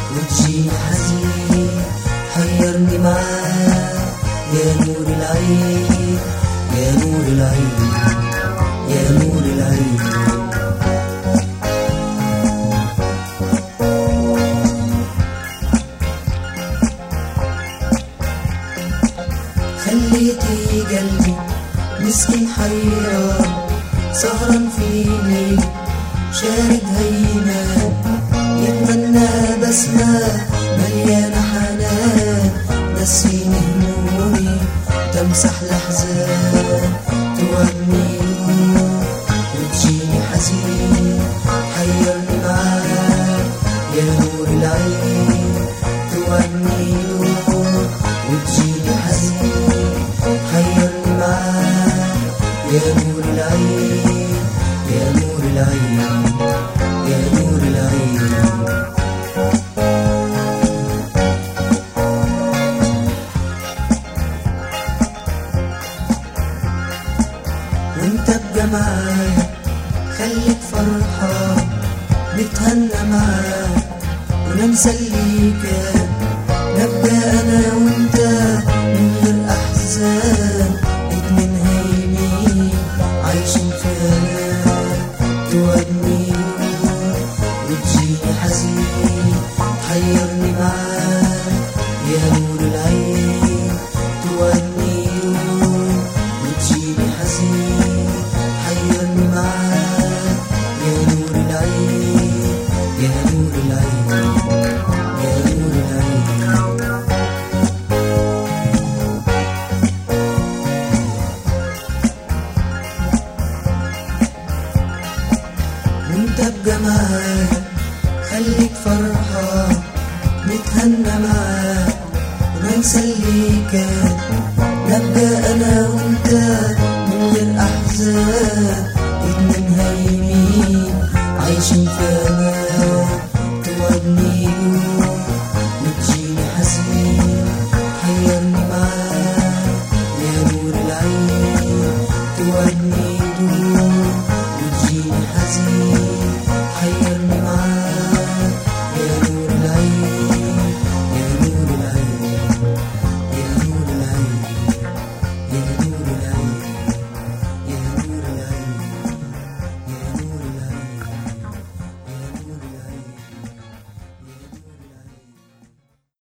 وتجيني حزين حيرني معاك يا نور العين يا نور العين يا نور العين خليتي قلبي مسكين حيران سهران في ليل شارد هيمان يتمنى بسمة مليانة حنان نسيني همومي تمسح الأحزان تغني وتجيني حزين حيرني معاك يا نور العين تغني وتجيني حزين حيرني معاك يا نور العين يا نور العين يا نور العين وانت ابقى معايا خليك فرحان نتهنى معاك وننسى اللي كان نبقى انا وانت من غير احزان اتنين هايمين عايشين في امان تودني وتجيني حزين تحيرني معاك يا نور العين تودني وتجيني حزين حيرني معاك يا نور العين يا نور العين يا نور العين وانت ابقى معايا خليك فرحان نتهنى معاك وننسى اللي كان نبقى انا وانت من غير احزان